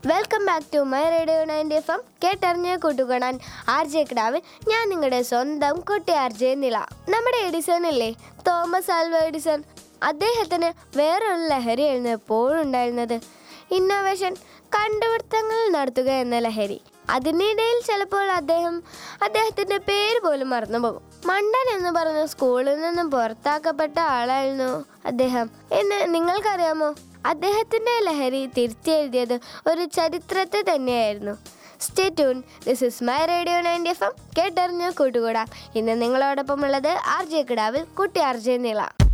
welcome back to my radio ninety F M കേട്ടറിഞ്ഞ കൂട്ടുകാണാൻ R J കിടാവിൽ ഞാൻ നിങ്ങളുടെ സ്വന്തം കുട്ടി ആർ ജെ നില നമ്മുടെ എഡിസൺ ഇല്ലേ തോമസ് ആൽവ എഡിസൺ അദ്ദേഹത്തിന് വേറൊരു ലഹരിയായിരുന്നു എപ്പോഴും ഉണ്ടായിരുന്നത് ഇന്നോവേഷൻ കണ്ടുപിടുത്തങ്ങൾ നടത്തുക എന്ന ലഹരി അതിനിടയിൽ ചിലപ്പോൾ അദ്ദേഹം അദ്ദേഹത്തിന്റെ പേര് പോലും മറന്നുപോകും മണ്ടൻ എന്ന് പറഞ്ഞ സ്കൂളിൽ നിന്നും പുറത്താക്കപ്പെട്ട ആളായിരുന്നു അദ്ദേഹം എന്ന് നിങ്ങൾക്കറിയാമോ അദ്ദേഹത്തിന്റെ ലഹരി തിരുത്തിയെഴുതിയത് ഒരു ചരിത്രത്തെ തന്നെയായിരുന്നു stay tune this is my radio ninety F M കേട്ടറിഞ്ഞ് കൂട്ടുകൂടാം ഇന്ന് നിങ്ങളോടൊപ്പം ഉള്ളത് ആർ ജെ കിടാവിൽ കുട്ടി ആർ ജെ നീള